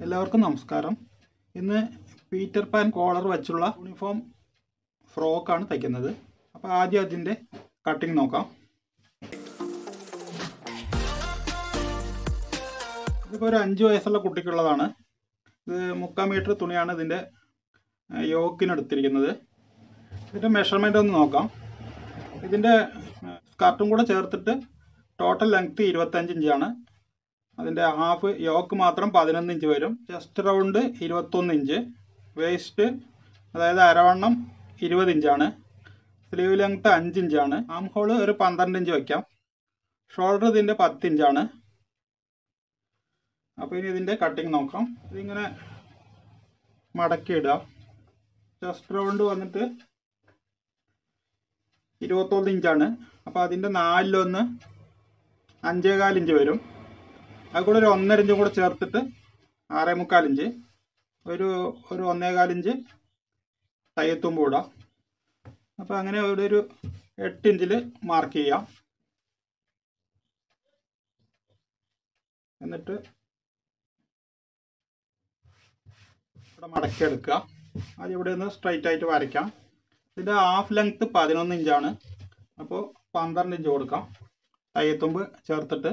എല്ലാവർക്കും നമസ്കാരം ഇന്ന് പീറ്റർ പാൻ കോളർ വെച്ചുള്ള യൂണിഫോം ഫ്രോക്കാണ് തയ്ക്കുന്നത് അപ്പോൾ ആദ്യം അതിൻ്റെ കട്ടിങ് നോക്കാം ഇതിപ്പോൾ ഒരു അഞ്ച് വയസ്സുള്ള കുട്ടിക്കുള്ളതാണ് ഇത് മുക്കാൽ മീറ്റർ തുണിയാണ് ഇതിൻ്റെ യോക്കിന് എടുത്തിരിക്കുന്നത് ഇതിൻ്റെ മെഷർമെൻ്റ് ഒന്ന് നോക്കാം ഇതിൻ്റെ സ്കർട്ടും കൂടെ ചേർത്തിട്ട് ടോട്ടൽ ലെങ്ത് ഇരുപത്തഞ്ച് ഇഞ്ചാണ് അതിൻ്റെ ഹാഫ് യോക്ക് മാത്രം പതിനൊന്ന് ഇഞ്ച് വരും ചെസ്റ്റ് റൗണ്ട് ഇരുപത്തൊന്ന് ഇഞ്ച് വേസ്റ്റ് അതായത് അരവണ്ണം ഇരുപത് ഇഞ്ചാണ് സ്ലീവ് ലെങ്ത് അഞ്ച് ഇഞ്ചാണ് ആം ഹോള് ഒരു പന്ത്രണ്ട് ഇഞ്ച് വയ്ക്കാം ഷോൾഡർ ഇതിൻ്റെ പത്ത് ഇഞ്ചാണ് അപ്പോൾ ഇനി ഇതിൻ്റെ കട്ടിങ് നോക്കാം ഇതിങ്ങനെ മടക്കി ഇടുക ചെസ്റ്റ് റൗണ്ട് വന്നിട്ട് ഇരുപത്തൊന്ന് ഇഞ്ചാണ് അപ്പോൾ അതിൻ്റെ നാലിലൊന്ന് അഞ്ചേകാൽ ഇഞ്ച് വരും അത് കൂടെ ഒരു ഒന്നര ഇഞ്ചും കൂടെ ചേർത്തിട്ട് ആറേ മുക്കാൽ ഇഞ്ച് ഒരു ഒരു ഒന്നേകാൽ ഇഞ്ച് തയ്യത്തുമ്പോൾ ഇടാം അപ്പോൾ അങ്ങനെ ഇവിടെ ഒരു എട്ട് ഇഞ്ചിൽ മാർക്ക് ചെയ്യാം എന്നിട്ട് ഇവിടെ മടക്കി എടുക്കുക ആദ്യം ഇവിടെ നിന്ന് സ്ട്രൈറ്റ് ആയിട്ട് വരയ്ക്കാം ഇതിൻ്റെ ഹാഫ് ലെങ്ത്ത് പതിനൊന്ന് ഇഞ്ചാണ് അപ്പോൾ പന്ത്രണ്ട് ഇഞ്ച് കൊടുക്കാം തയ്യത്തുമ്പ് ചേർത്തിട്ട്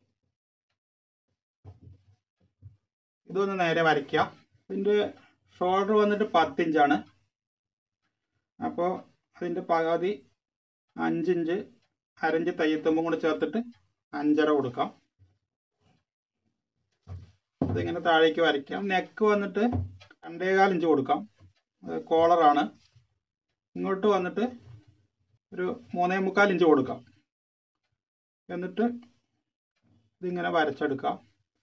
ഇതൊന്ന് നേരെ വരയ്ക്കുക ഇതിൻ്റെ ഷോൾഡർ വന്നിട്ട് പത്ത് ഇഞ്ചാണ് അപ്പോൾ അതിൻ്റെ പകുതി അഞ്ചിഞ്ച് അരഞ്ച് തയ്യത്തുമ്പും കൂടെ ചേർത്തിട്ട് അഞ്ചര കൊടുക്കാം അതിങ്ങനെ താഴേക്ക് വരയ്ക്കാം നെക്ക് വന്നിട്ട് രണ്ടേകാൽ ഇഞ്ച് കൊടുക്കാം കോളറാണ് ഇങ്ങോട്ട് വന്നിട്ട് ഒരു മൂന്നേ മുക്കാൽ ഇഞ്ച് കൊടുക്കാം എന്നിട്ട് ഇതിങ്ങനെ വരച്ചെടുക്കാം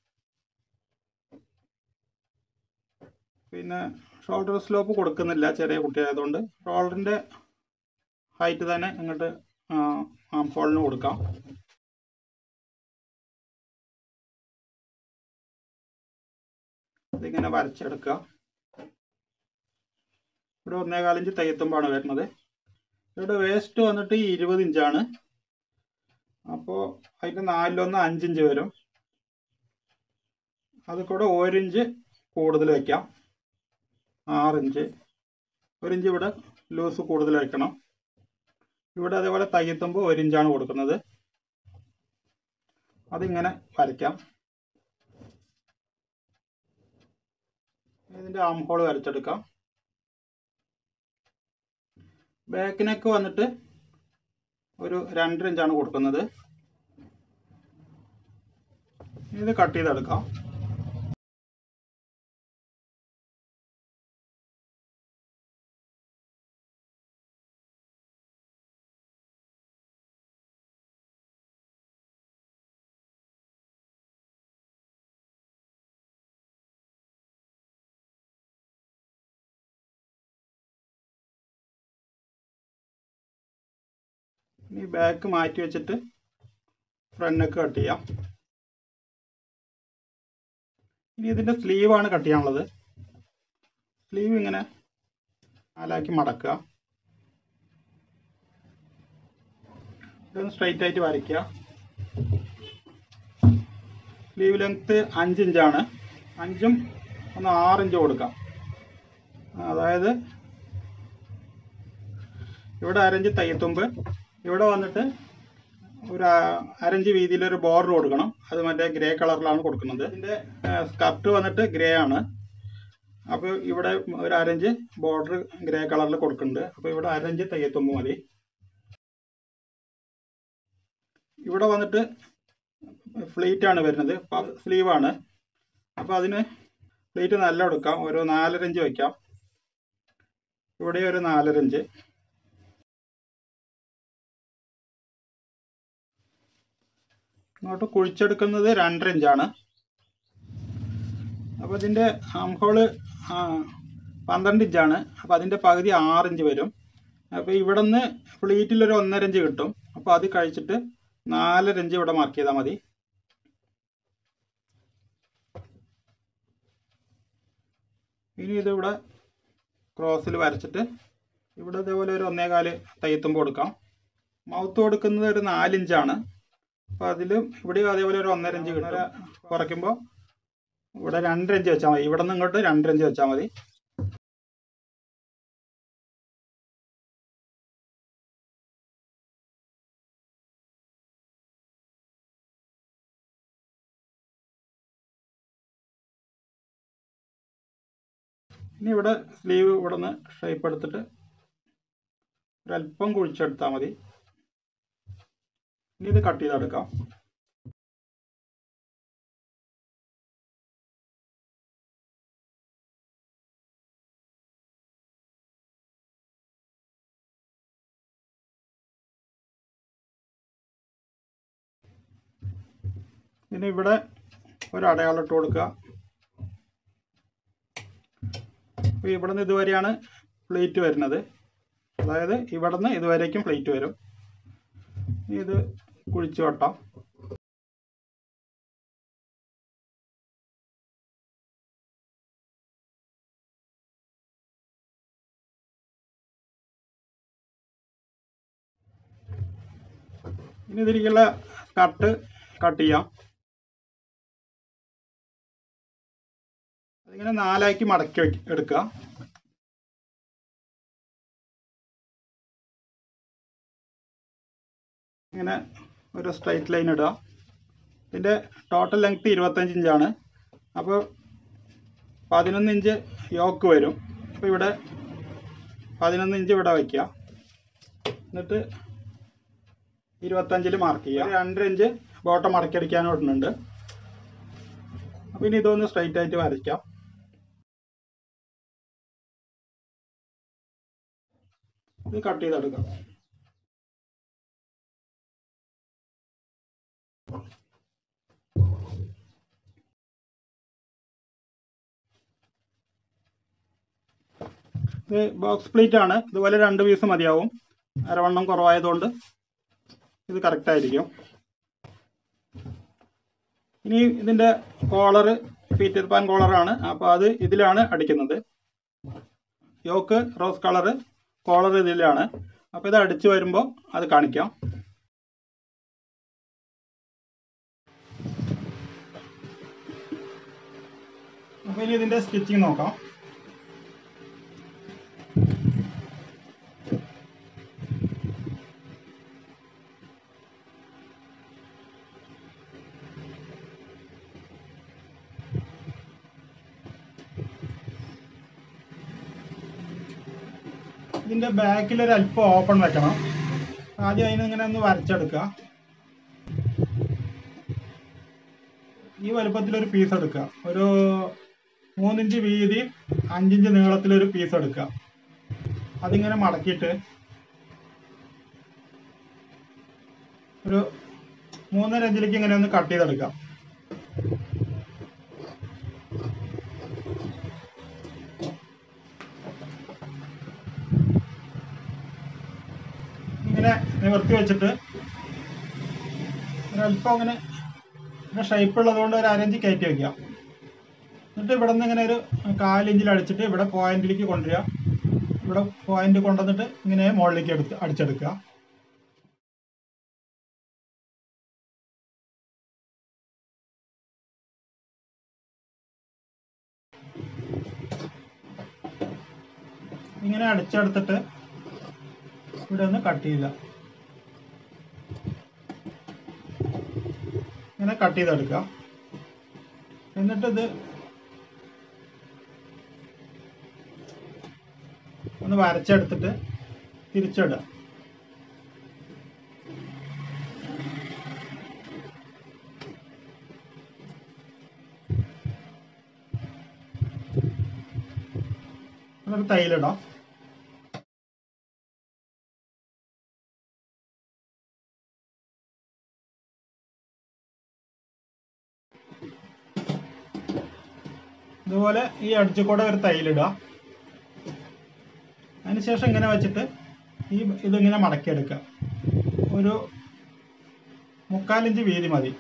പിന്നെ ഷോൾഡർ സ്ലോപ്പ് കൊടുക്കുന്നില്ല ചെറിയ കുട്ടിയായതുകൊണ്ട് ഷോൾഡറിൻ്റെ ഹൈറ്റ് തന്നെ ഇങ്ങോട്ട് ആം ഹോളിന് കൊടുക്കാം ഇതിങ്ങനെ വരച്ചെടുക്കുക ഇവിടെ ഒന്നേകാലിഞ്ച് തയ്യത്തുമ്പാണ് വരുന്നത് ഇവിടെ വേസ്റ്റ് വന്നിട്ട് ഇരുപത് ഇഞ്ചാണ് അപ്പോൾ അതിൻ്റെ നാലിലൊന്ന് അഞ്ചിഞ്ച് വരും അത് കൂടെ ഒരിഞ്ച് കൂടുതൽ വയ്ക്കാം ആറിഞ്ച് ഒരു ഇഞ്ച് ഇവിടെ ലൂസ് കൂടുതൽ വയ്ക്കണം ഇവിടെ അതേപോലെ തയ്യത്തുമ്പോൾ ഒരു ഇഞ്ചാണ് കൊടുക്കുന്നത് അതിങ്ങനെ വരയ്ക്കാം ഇതിൻ്റെ ആം ഹോൾ വരച്ചെടുക്കാം ബാക്ക് നെക്ക് വന്നിട്ട് ഒരു രണ്ടര ഇഞ്ചാണ് കൊടുക്കുന്നത് ഇത് കട്ട് ചെയ്തെടുക്കാം ഇനി ബാക്ക് മാറ്റി വെച്ചിട്ട് ഫ്രണ്ടൊക്കെ കട്ട് ചെയ്യാം ഇനി ഇതിൻ്റെ സ്ലീവാണ് കട്ട് ചെയ്യാനുള്ളത് സ്ലീവ് ഇങ്ങനെ നാലാക്കി മടക്കുക ഇതൊന്ന് സ്ട്രൈറ്റ് ആയിട്ട് വരയ്ക്കുക സ്ലീവ് ലെങ്ത്ത് അഞ്ച് ഇഞ്ചാണ് അഞ്ചും ഒന്ന് ആറ് ഇഞ്ച് കൊടുക്കാം അതായത് ഇവിടെ അരഞ്ച് തയ്യത്തുമ്പ് ഇവിടെ വന്നിട്ട് ഒരു അരഞ്ച് വീതിയിൽ ഒരു ബോർഡർ കൊടുക്കണം അത് മറ്റേ ഗ്രേ കളറിലാണ് കൊടുക്കുന്നത് ഇതിൻ്റെ സ്കർട്ട് വന്നിട്ട് ഗ്രേ ആണ് അപ്പോൾ ഇവിടെ ഒരു അരഞ്ച് ബോർഡർ ഗ്രേ കളറിൽ കൊടുക്കുന്നുണ്ട് അപ്പോൾ ഇവിടെ അരഞ്ച് തയ്യത്തുമ്പ് മതി ഇവിടെ വന്നിട്ട് ഫ്ലീറ്റ് ആണ് വരുന്നത് സ്ലീവ് ആണ് അപ്പോൾ അതിന് ഫ്ലീറ്റ് നല്ല എടുക്കാം ഒരു നാലര ഇഞ്ച് വയ്ക്കാം ഇവിടെ ഒരു നാലര ഇഞ്ച് ഇങ്ങോട്ട് കുഴിച്ചെടുക്കുന്നത് രണ്ടര ഇഞ്ചാണ് അപ്പോൾ ഇതിൻ്റെ ഹോള് പന്ത്രണ്ട് ഇഞ്ചാണ് അപ്പോൾ അതിൻ്റെ പകുതി ആറ് ഇഞ്ച് വരും അപ്പോൾ ഇവിടെ നിന്ന് ഫ്ലീറ്റിൽ ഒരു ഒന്നര ഇഞ്ച് കിട്ടും അപ്പോൾ അത് കഴിച്ചിട്ട് നാലര ഇഞ്ച് ഇവിടെ മാർക്ക് ചെയ്താൽ മതി ഇനി ഇതിവിടെ ക്രോസിൽ വരച്ചിട്ട് ഇവിടെ ഇതേപോലെ ഒരു ഒന്നേകാല് തയ്യത്തുമ്പോൾ കൊടുക്കാം മൗത്ത് കൊടുക്കുന്നത് ഒരു നാലിഞ്ചാണ് അപ്പോൾ അതിലും ഇവിടെയും അതേപോലെ ഒരു ഒന്നര ഇഞ്ച് കിട്ടും കുറയ്ക്കുമ്പോൾ ഇവിടെ രണ്ടര ഇഞ്ച് വെച്ചാൽ മതി ഇവിടെ നിന്ന് ഇങ്ങോട്ട് രണ്ടര ഇഞ്ച് വെച്ചാൽ മതി ഇനി ഇവിടെ സ്ലീവ് ഇവിടെ നിന്ന് ഷേപ്പ് എടുത്തിട്ട് ഒരല്പം കുഴിച്ചെടുത്താൽ മതി ഇനി ഇത് കട്ട് ചെയ്തെടുക്കാം ഇനി ഇവിടെ ഒരു അടയാളം ഇട്ട് കൊടുക്കുക അപ്പോൾ ഇവിടെ നിന്ന് ഇതുവരെയാണ് പ്ലേറ്റ് വരുന്നത് അതായത് ഇവിടെ നിന്ന് ഇതുവരേക്കും പ്ലേറ്റ് വരും ഇനി ഇത് കുഴിച്ചു വെട്ടാം ഇനി ഇതിലേക്കുള്ള കട്ട് കട്ട് ചെയ്യാം അതിങ്ങനെ നാലാക്കി മടക്കി വെക്ക- എടുക്കുക ഇങ്ങനെ ഒരു സ്ട്രൈറ്റ് ലൈൻ ഇടുക ഇതിൻ്റെ ടോട്ടൽ ലെങ്ത് ഇരുപത്തഞ്ച് ഇഞ്ചാണ് അപ്പോൾ പതിനൊന്ന് ഇഞ്ച് യോക്ക് വരും അപ്പോൾ ഇവിടെ പതിനൊന്ന് ഇഞ്ച് ഇവിടെ വയ്ക്കുക എന്നിട്ട് ഇരുപത്തഞ്ചിൽ മാർക്ക് ചെയ്യുക ഒരു രണ്ടര ഇഞ്ച് ബോട്ടം മടക്കി അടിക്കാനും ഇടുന്നുണ്ട് അപ്പോൾ ഇനി ഇതൊന്ന് സ്ട്രൈറ്റ് ആയിട്ട് വരയ്ക്കാം ഇത് കട്ട് ചെയ്തെടുക്കാം ഇത് ബോക്സ് പ്ലേറ്റ് ആണ് ഇതുപോലെ രണ്ട് പീസ് മതിയാവും അരവണ്ണം കുറവായതുകൊണ്ട് ഇത് കറക്റ്റ് ആയിരിക്കും ഇനി ഇതിന്റെ കോളർ ഫീറ്റർ പാൻ കോളറാണ് അപ്പോൾ അത് ഇതിലാണ് അടിക്കുന്നത് യോക്ക് റോസ് കളർ കോളർ ഇതിലാണ് അപ്പോൾ ഇത് അടിച്ചു വരുമ്പോൾ അത് കാണിക്കാം അപ്പോൾ ഇനി ഇതിന്റെ സ്റ്റിച്ചിങ് നോക്കാം ഇതിന്റെ ബാക്കിൽ ഒരു അല്പം ഓപ്പൺ വെക്കണം ആദ്യം അതിന് ഇങ്ങനെ ഒന്ന് വരച്ചെടുക്കുക ഈ വലുപ്പത്തിൽ ഒരു പീസ് എടുക്കുക ഒരു മൂന്നിഞ്ച് വീതി അഞ്ചിഞ്ച് നീളത്തിലൊരു പീസ് എടുക്കുക അതിങ്ങനെ മടക്കിയിട്ട് ഒരു മൂന്നര ഇഞ്ചിലേക്ക് ഇങ്ങനെ ഒന്ന് കട്ട് ചെയ്തെടുക്കാം ഇങ്ങനെ നിവർത്തി വെച്ചിട്ട് ഒരല്പം അങ്ങനെ ഇങ്ങനെ ഷേപ്പ് ഉള്ളതുകൊണ്ട് ഒരു അരഞ്ച് കയറ്റി വെക്കാം എന്നിട്ട് ഇവിടെ നിന്ന് ഇങ്ങനെ ഒരു കാലിഞ്ചിൽ അടിച്ചിട്ട് ഇവിടെ പോയിന്റിലേക്ക് കൊണ്ടുവരിക ഇവിടെ പോയിന്റ് കൊണ്ടുവന്നിട്ട് ഇങ്ങനെ മുകളിലേക്ക് എടുത്ത് അടിച്ചെടുക്കുക ഇങ്ങനെ അടിച്ചെടുത്തിട്ട് ഇവിടെ ഒന്ന് കട്ട് ചെയ്യുക ഇങ്ങനെ കട്ട് ചെയ്തെടുക്കുക എന്നിട്ട് ഇത് ഒന്ന് വരച്ചെടുത്തിട്ട് തിരിച്ചിടുക എന്നിട്ട് തൈലിടാം ഇതുപോലെ ഈ അടിച്ചു കൂടെ ഒരു തൈലിടുക അതിനുശേഷം ഇങ്ങനെ വെച്ചിട്ട് ഈ ഇതിങ്ങനെ മടക്കിയെടുക്കുക ഒരു മുക്കാലിഞ്ച് വീതി മതി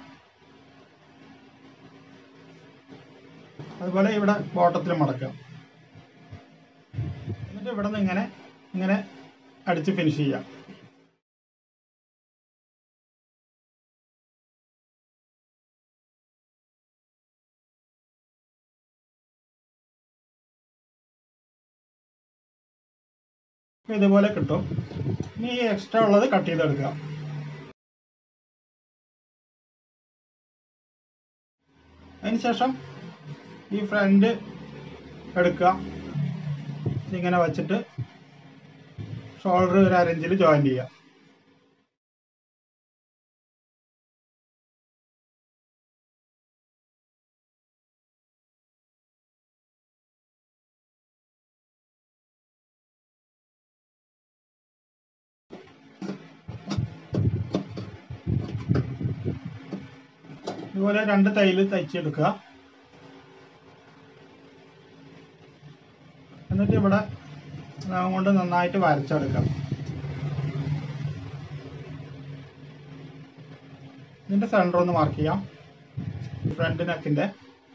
അതുപോലെ ഇവിടെ ബോട്ടത്തിൽ മടക്കുക എന്നിട്ട് ഇവിടെ നിന്ന് ഇങ്ങനെ ഇങ്ങനെ അടിച്ച് ഫിനിഷ് ചെയ്യാം അപ്പോൾ ഇതുപോലെ കിട്ടും ഇനി ഈ എക്സ്ട്രാ ഉള്ളത് കട്ട് ചെയ്തെടുക്കുക അതിനുശേഷം ഈ ഫ്രണ്ട് എടുക്കുക ഇങ്ങനെ വച്ചിട്ട് ഷോൾഡർ ഒരു അരഞ്ചിൽ ജോയിൻ ചെയ്യുക ഇതുപോലെ രണ്ട് തൈല് തയ്ച്ചെടുക്കുക എന്നിട്ട് ഇവിടെ നഖം കൊണ്ട് നന്നായിട്ട് വരച്ചെടുക്കാം ഇതിന്റെ സെന്റർ ഒന്ന് മാർക്ക് ചെയ്യാം ഫ്രണ്ട് നെക്കിന്റെ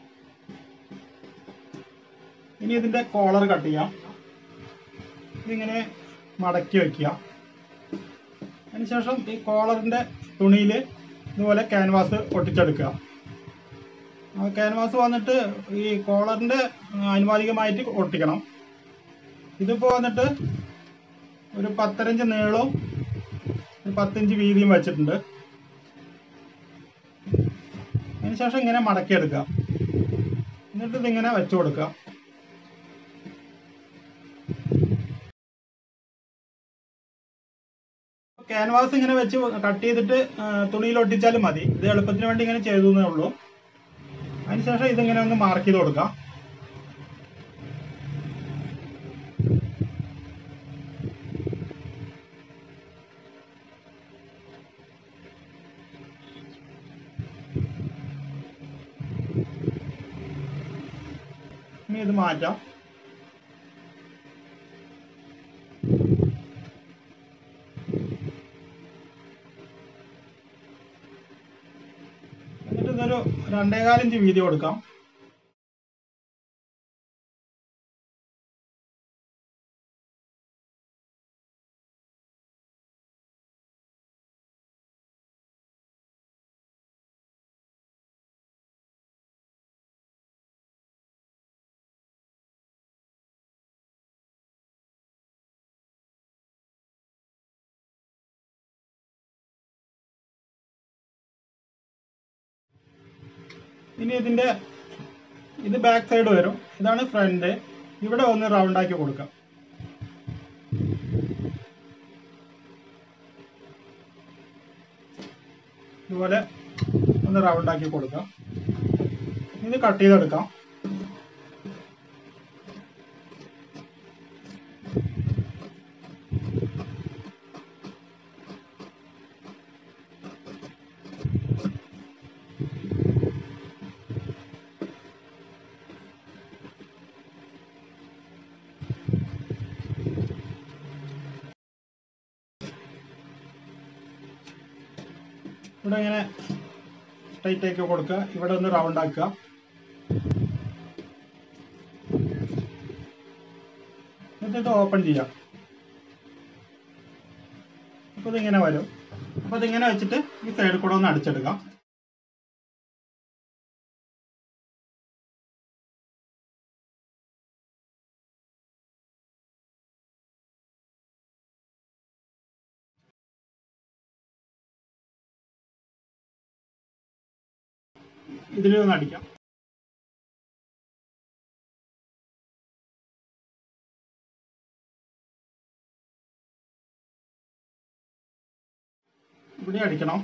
ഇനി ഇതിന്റെ കോളർ കട്ട് ചെയ്യാം ഇതിങ്ങനെ മടക്കി വെക്കുക അതിനുശേഷം ഈ കോളറിന്റെ തുണിയിൽ ഇതുപോലെ ക്യാൻവാസ് ഒട്ടിച്ചെടുക്കുക ആ ക്യാൻവാസ് വന്നിട്ട് ഈ കോളറിന്റെ ആനുപാതികമായിട്ട് ഒട്ടിക്കണം ഇതിപ്പോൾ വന്നിട്ട് ഒരു പത്തരഞ്ച് നീളവും ഒരു പത്തിഞ്ച് വീതിയും വെച്ചിട്ടുണ്ട് അതിനുശേഷം ഇങ്ങനെ മടക്കിയെടുക്കുക എന്നിട്ട് ഇതിങ്ങനെ വെച്ചു കൊടുക്കുക ക്യാൻവാസ് ഇങ്ങനെ വെച്ച് കട്ട് ചെയ്തിട്ട് തുണിയിൽ ഒട്ടിച്ചാലും മതി ഇത് എളുപ്പത്തിന് വേണ്ടി ഇങ്ങനെ ചെയ്തു എന്നേ ഉള്ളൂ അതിനുശേഷം ഇതിങ്ങനെ ഒന്ന് മാർക്ക് ചെയ്ത് കൊടുക്കാം ഇനി ഇത് മാറ്റാം എന്നിട്ട് ഇതൊരു രണ്ടേകാലിഞ്ച് വീതി കൊടുക്കാം ഇനി ഇതിന്റെ ഇത് ബാക്ക് സൈഡ് വരും ഇതാണ് ഫ്രണ്ട് ഇവിടെ ഒന്ന് റൗണ്ട് ആക്കി കൊടുക്കാം ഇതുപോലെ ഒന്ന് റൗണ്ട് ആക്കി കൊടുക്കാം ഇത് കട്ട് ചെയ്തെടുക്കാം ഇവിടെ ഇങ്ങനെ ടൈറ്റ് ആക്കി കൊടുക്കുക ഇവിടെ ഒന്ന് റൗണ്ട് ആക്കുക എന്നിട്ട് ഇത് ഓപ്പൺ ചെയ്യാം അപ്പോൾ ഇതിങ്ങനെ വരും അപ്പോൾ ഇതിങ്ങനെ വെച്ചിട്ട് ഈ സൈഡിൽ കൂടെ ഒന്ന് അടിച്ചെടുക്കാം ഇതിൽ ഒന്ന് അടിക്കാം ഇവിടെ അടിക്കണം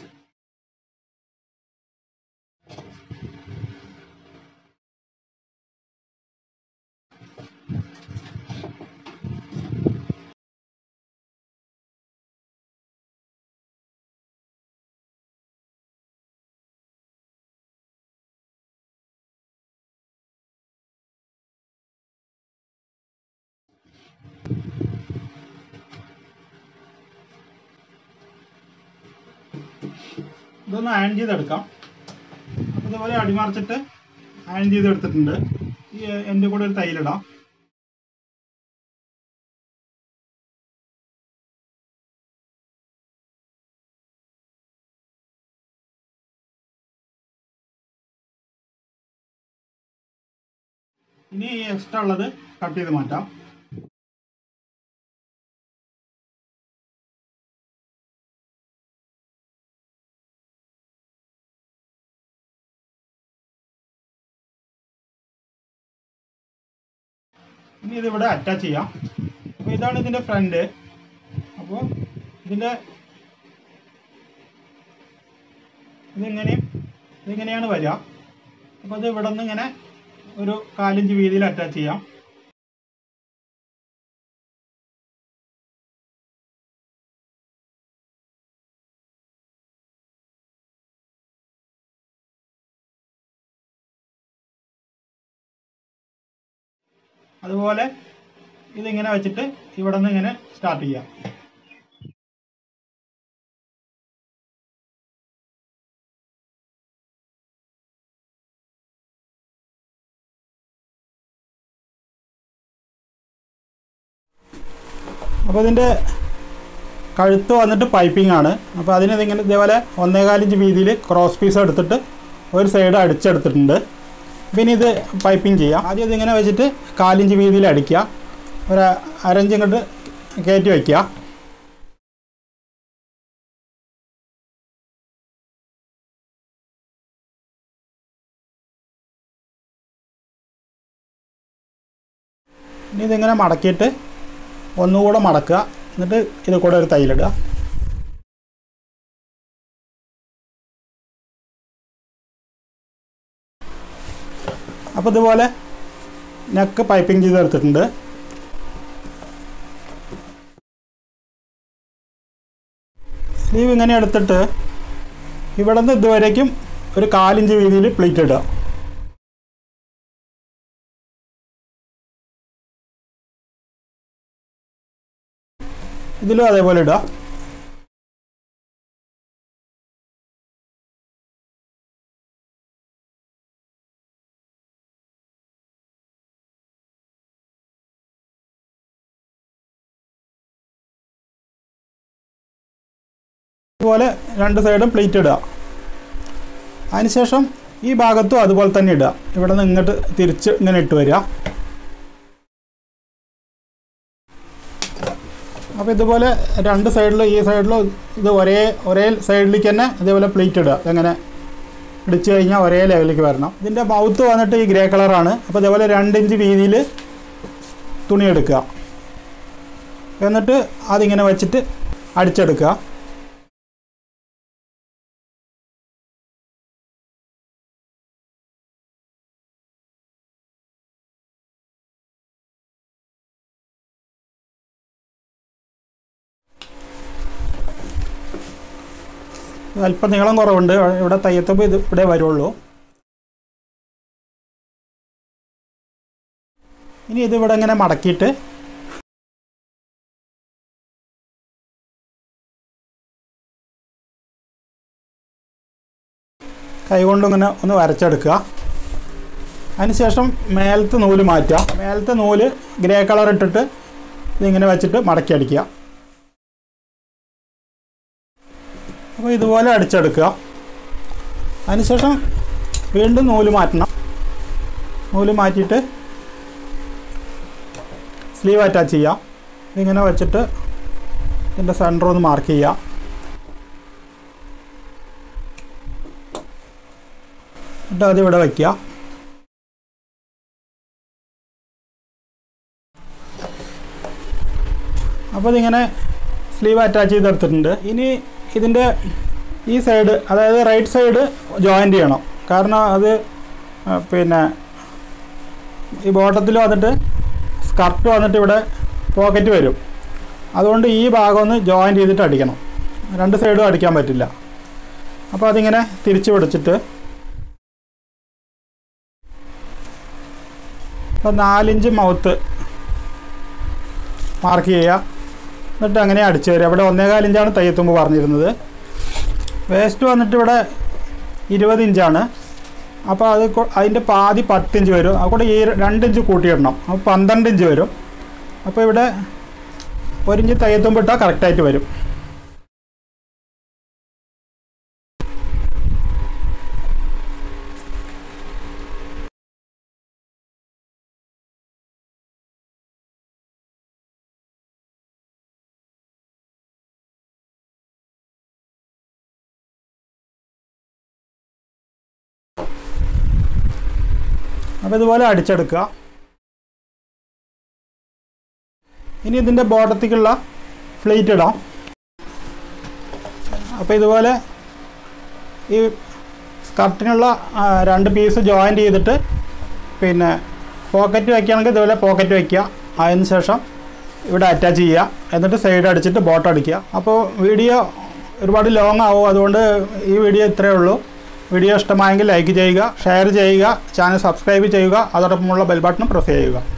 ഇതൊന്ന് അയൺ ചെയ്തെടുക്കാം അപ്പോൾ ഇതുപോലെ അടിമറിച്ചിട്ട് അയൺ ചെയ്തെടുത്തിട്ടുണ്ട് ഈ എൻ്റെ കൂടെ ഒരു തൈലിടാം ഇനി എക്സ്ട്രാ ഉള്ളത് കട്ട് ചെയ്ത് മാറ്റാം ഇനി ഇതിവിടെ അറ്റാച്ച് ചെയ്യാം അപ്പോൾ ഇതാണ് ഇതിൻ്റെ ഫ്രണ്ട് അപ്പോൾ ഇതിൻ്റെ ഇതിങ്ങനെയും ഇതിങ്ങനെയാണ് വരിക അപ്പോൾ ഇത് ഇവിടെ നിന്ന് ഇങ്ങനെ ഒരു കാലിഞ്ച് വീതിയിൽ അറ്റാച്ച് ചെയ്യാം അതുപോലെ ഇതിങ്ങനെ വെച്ചിട്ട് ഇവിടെ നിന്ന് ഇങ്ങനെ സ്റ്റാർട്ട് ചെയ്യാം അപ്പോൾ ഇതിൻ്റെ കഴുത്ത് വന്നിട്ട് പൈപ്പിംഗ് ആണ് അപ്പോൾ അതിന് ഇതിങ്ങനെ ഇതേപോലെ ഒന്നേകാലിഞ്ച് വീതിയിൽ ക്രോസ് പീസ് എടുത്തിട്ട് ഒരു സൈഡ് അടിച്ചെടുത്തിട്ടുണ്ട് പിന്നെ ഇത് പൈപ്പിംഗ് ചെയ്യാം ആദ്യം ഇതിങ്ങനെ വെച്ചിട്ട് കാലിഞ്ച് വീതിയിൽ അടിക്കുക ഒരു അരഞ്ച് ഇങ്ങോട്ട് കയറ്റി വയ്ക്കുക ഇനി ഇതിങ്ങനെ മടക്കിയിട്ട് ഒന്നുകൂടെ മടക്കുക എന്നിട്ട് ഇത് കൂടെ ഒരു തൈലിടുക അപ്പോൾ ഇതുപോലെ നെക്ക് പൈപ്പിംഗ് ചെയ്തെടുത്തിട്ടുണ്ട് സ്ലീവ് ഇങ്ങനെ എടുത്തിട്ട് ഇവിടെ നിന്ന് ഇതുവരേക്കും ഒരു കാലിഞ്ച് വീതിയിൽ പ്ലേറ്റ് ഇടുക ഇതിലും അതേപോലെ ഇടുക ഇതുപോലെ രണ്ട് സൈഡും പ്ലേറ്റ് ഇടുക അതിനുശേഷം ഈ ഭാഗത്തും അതുപോലെ തന്നെ ഇടുക ഇവിടെ നിന്ന് ഇങ്ങോട്ട് തിരിച്ച് ഇങ്ങനെ ഇട്ട് വരിക അപ്പോൾ ഇതുപോലെ രണ്ട് സൈഡിലും ഈ സൈഡിലും ഇത് ഒരേ ഒരേ സൈഡിലേക്ക് തന്നെ ഇതേപോലെ പ്ലേറ്റ് ഇടുക എങ്ങനെ ഇടിച്ചു കഴിഞ്ഞാൽ ഒരേ ലെവലിലേക്ക് വരണം ഇതിൻ്റെ മൗത്ത് വന്നിട്ട് ഈ ഗ്രേ കളറാണ് അപ്പോൾ ഇതേപോലെ രണ്ട് ഇഞ്ച് വീതിയിൽ തുണി എടുക്കുക എന്നിട്ട് അതിങ്ങനെ വെച്ചിട്ട് അടിച്ചെടുക്കുക അല്പം നീളം കുറവുണ്ട് ഇവിടെ തയ്യത്തപ്പോൾ ഇത് ഇവിടെ വരുള്ളൂ ഇനി ഇത് ഇവിടെ ഇങ്ങനെ മടക്കിയിട്ട് കൈകൊണ്ട് ഇങ്ങനെ ഒന്ന് വരച്ചെടുക്കുക അതിനുശേഷം മേലത്തെ നൂല് മാറ്റുക മേലത്തെ നൂല് ഗ്രേ കളർ ഇട്ടിട്ട് ഇതിങ്ങനെ വെച്ചിട്ട് മടക്കി അടിക്കുക അപ്പോൾ ഇതുപോലെ അടിച്ചെടുക്കുക അതിനുശേഷം വീണ്ടും നൂല് മാറ്റണം നൂല് മാറ്റിയിട്ട് സ്ലീവ് അറ്റാച്ച് ചെയ്യുക ഇതിങ്ങനെ വെച്ചിട്ട് ഇതിൻ്റെ സെൻറ്റർ ഒന്ന് മാർക്ക് ചെയ്യുക എന്നിട്ട് അതിവിടെ വയ്ക്കുക അപ്പോൾ ഇതിങ്ങനെ സ്ലീവ് അറ്റാച്ച് ചെയ്തെടുത്തിട്ടുണ്ട് ഇനി ഇതിൻ്റെ ഈ സൈഡ് അതായത് റൈറ്റ് സൈഡ് ജോയിൻ്റ് ചെയ്യണം കാരണം അത് ആ, പിന്നെ ഈ ബോട്ടത്തിൽ വന്നിട്ട് സ്കർട്ട് വന്നിട്ട് ഇവിടെ പോക്കറ്റ് വരും അതുകൊണ്ട് ഈ ഭാഗം ഒന്ന് ജോയിൻ്റ് ചെയ്തിട്ട് അടിക്കണം രണ്ട് സൈഡും അടിക്കാൻ പറ്റില്ല അപ്പോൾ അതിങ്ങനെ തിരിച്ച് പിടിച്ചിട്ട് അപ്പോൾ നാലിഞ്ച് മൗത്ത് മാർക്ക് ചെയ്യുക എന്നിട്ട് അങ്ങനെ അടിച്ചു തരിക ഇവിടെ ഒന്നേകാൽ ഇഞ്ചാണ് തയ്യത്തുമ്പ് പറഞ്ഞിരുന്നത് വേസ്റ്റ് വന്നിട്ട് ഇവിടെ ഇരുപത് ഇഞ്ചാണ് അപ്പോൾ അത് കൊ- അതിൻ്റെ പാതി പത്തിഞ്ച് വരും അതുകൂടെ ഈ രണ്ട് ഇഞ്ച് കൂട്ടിയിടണം അപ്പോൾ പന്ത്രണ്ട് ഇഞ്ച് വരും അപ്പോൾ ഇവിടെ ഒരു ഇഞ്ച് തയ്യത്തുമ്പ് ഇട്ടാൽ കറക്റ്റായിട്ട് വരും അപ്പോൾ ഇതുപോലെ അടിച്ചെടുക്കുക ഇനി ഇതിൻ്റെ ബോട്ടത്തേക്കുള്ള ഫ്ലീറ്റ് ഇടാം അപ്പോൾ ഇതുപോലെ ഈ സ്കർട്ടിനുള്ള ആ, രണ്ട് പീസ് ജോയിൻ്റ് ചെയ്തിട്ട് പിന്നെ പോക്കറ്റ് വയ്ക്കുകയാണെങ്കിൽ ഇതുപോലെ പോക്കറ്റ് വയ്ക്കുക അതിന് ശേഷം ഇവിടെ അറ്റാച്ച് ചെയ്യുക എന്നിട്ട് സൈഡ് അടിച്ചിട്ട് ബോട്ട് അടിക്കുക അപ്പോൾ വീഡിയോ ഒരുപാട് ലോങ് ആവും അതുകൊണ്ട് ഈ വീഡിയോ ഇത്രയേ ഉള്ളൂ വീഡിയോ ഇഷ്ടമായെങ്കിൽ ലൈക്ക് ചെയ്യുക ഷെയർ ചെയ്യുക ചാനൽ സബ്സ്ക്രൈബ് ചെയ്യുക അതോടൊപ്പമുള്ള ബെൽ ബട്ടൺ പ്രസ് ചെയ്യുക